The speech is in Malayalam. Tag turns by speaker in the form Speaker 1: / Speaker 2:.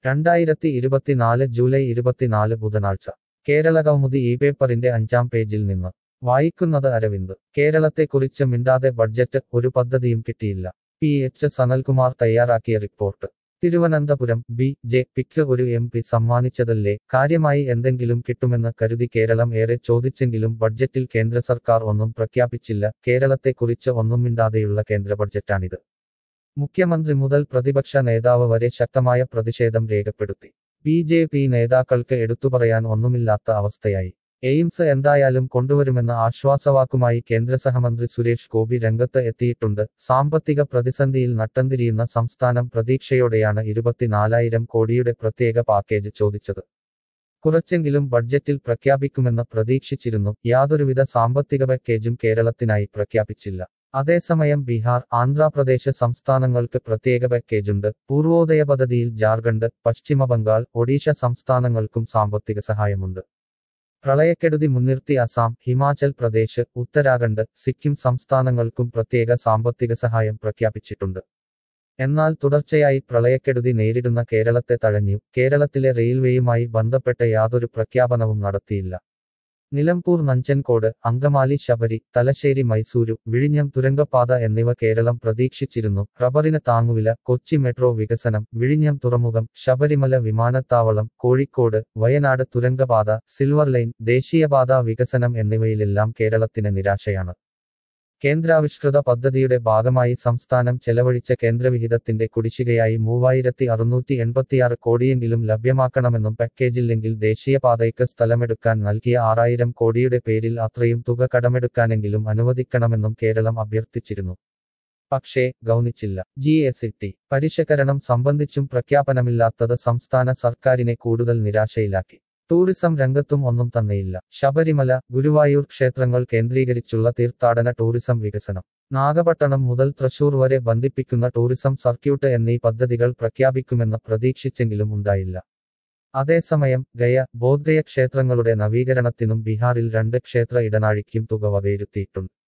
Speaker 1: രണ്ടായിരത്തി ഇരുപത്തിനാല് ജൂലൈ ഇരുപത്തിനാല് ബുധനാഴ്ച കേരള കൗമുദി ഈ പേപ്പറിന്റെ അഞ്ചാം പേജിൽ നിന്ന് വായിക്കുന്നത് അരവിന്ദ് കേരളത്തെക്കുറിച്ച് മിണ്ടാതെ ബഡ്ജറ്റ് ഒരു പദ്ധതിയും കിട്ടിയില്ല പി എച്ച് സനൽകുമാർ തയ്യാറാക്കിയ റിപ്പോർട്ട് തിരുവനന്തപുരം ബി ജെ പിക്ക് ഒരു എം പി സമ്മാനിച്ചതല്ലേ കാര്യമായി എന്തെങ്കിലും കിട്ടുമെന്ന് കരുതി കേരളം ഏറെ ചോദിച്ചെങ്കിലും ബഡ്ജറ്റിൽ കേന്ദ്ര സർക്കാർ ഒന്നും പ്രഖ്യാപിച്ചില്ല കേരളത്തെക്കുറിച്ച് ഒന്നും മിണ്ടാതെയുള്ള കേന്ദ്ര ബഡ്ജറ്റാണിത് മുഖ്യമന്ത്രി മുതൽ പ്രതിപക്ഷ നേതാവ് വരെ ശക്തമായ പ്രതിഷേധം രേഖപ്പെടുത്തി ബി ജെ പി നേതാക്കൾക്ക് എടുത്തുപറയാൻ ഒന്നുമില്ലാത്ത അവസ്ഥയായി എയിംസ് എന്തായാലും കൊണ്ടുവരുമെന്ന ആശ്വാസവാക്കുമായി കേന്ദ്ര സഹമന്ത്രി സുരേഷ് ഗോപി രംഗത്ത് എത്തിയിട്ടുണ്ട് സാമ്പത്തിക പ്രതിസന്ധിയിൽ നട്ടംതിരിയുന്ന സംസ്ഥാനം പ്രതീക്ഷയോടെയാണ് ഇരുപത്തിനാലായിരം കോടിയുടെ പ്രത്യേക പാക്കേജ് ചോദിച്ചത് കുറച്ചെങ്കിലും ബഡ്ജറ്റിൽ പ്രഖ്യാപിക്കുമെന്ന് പ്രതീക്ഷിച്ചിരുന്നു യാതൊരുവിധ സാമ്പത്തിക പാക്കേജും കേരളത്തിനായി പ്രഖ്യാപിച്ചില്ല അതേസമയം ബീഹാർ ആന്ധ്രാപ്രദേശ് സംസ്ഥാനങ്ങൾക്ക് പ്രത്യേക പാക്കേജുണ്ട് പൂർവോദയ പദ്ധതിയിൽ ജാർഖണ്ഡ് പശ്ചിമ ബംഗാൾ ഒഡീഷ സംസ്ഥാനങ്ങൾക്കും സാമ്പത്തിക സഹായമുണ്ട് പ്രളയക്കെടുതി മുൻനിർത്തി അസാം ഹിമാചൽ പ്രദേശ് ഉത്തരാഖണ്ഡ് സിക്കിം സംസ്ഥാനങ്ങൾക്കും പ്രത്യേക സാമ്പത്തിക സഹായം പ്രഖ്യാപിച്ചിട്ടുണ്ട് എന്നാൽ തുടർച്ചയായി പ്രളയക്കെടുതി നേരിടുന്ന കേരളത്തെ തഴഞ്ഞു കേരളത്തിലെ റെയിൽവേയുമായി ബന്ധപ്പെട്ട യാതൊരു പ്രഖ്യാപനവും നടത്തിയില്ല നിലമ്പൂർ നഞ്ചൻകോട് അങ്കമാലി ശബരി തലശ്ശേരി മൈസൂരു വിഴിഞ്ഞം തുരങ്കപ്പാത എന്നിവ കേരളം പ്രതീക്ഷിച്ചിരുന്നു റബ്ബറിന് താങ്ങുവില കൊച്ചി മെട്രോ വികസനം വിഴിഞ്ഞം തുറമുഖം ശബരിമല വിമാനത്താവളം കോഴിക്കോട് വയനാട് തുരങ്കപാത സിൽവർ ലൈൻ ദേശീയപാത വികസനം എന്നിവയിലെല്ലാം കേരളത്തിന് നിരാശയാണ് കേന്ദ്രാവിഷ്കൃത പദ്ധതിയുടെ ഭാഗമായി സംസ്ഥാനം ചെലവഴിച്ച കേന്ദ്രവിഹിതത്തിന്റെ കുടിശ്ശികയായി മൂവായിരത്തി അറുന്നൂറ്റി എൺപത്തിയാറ് കോടിയെങ്കിലും ലഭ്യമാക്കണമെന്നും പാക്കേജില്ലെങ്കിൽ ദേശീയപാതയ്ക്ക് സ്ഥലമെടുക്കാൻ നൽകിയ ആറായിരം കോടിയുടെ പേരിൽ അത്രയും തുക കടമെടുക്കാനെങ്കിലും അനുവദിക്കണമെന്നും കേരളം അഭ്യർത്ഥിച്ചിരുന്നു പക്ഷേ ഗൗനിച്ചില്ല ജി എസ് ടി പരിഷ്കരണം സംബന്ധിച്ചും പ്രഖ്യാപനമില്ലാത്തത് സംസ്ഥാന സർക്കാരിനെ കൂടുതൽ നിരാശയിലാക്കി ടൂറിസം രംഗത്തും ഒന്നും തന്നെയില്ല ശബരിമല ഗുരുവായൂർ ക്ഷേത്രങ്ങൾ കേന്ദ്രീകരിച്ചുള്ള തീർത്ഥാടന ടൂറിസം വികസനം നാഗപട്ടണം മുതൽ തൃശൂർ വരെ ബന്ധിപ്പിക്കുന്ന ടൂറിസം സർക്യൂട്ട് എന്നീ പദ്ധതികൾ പ്രഖ്യാപിക്കുമെന്ന് പ്രതീക്ഷിച്ചെങ്കിലും ഉണ്ടായില്ല അതേസമയം ഗയ ബോധഗയ ക്ഷേത്രങ്ങളുടെ നവീകരണത്തിനും ബീഹാറിൽ രണ്ട് ക്ഷേത്ര ഇടനാഴിക്കും തുക വകയിരുത്തിയിട്ടുണ്ട്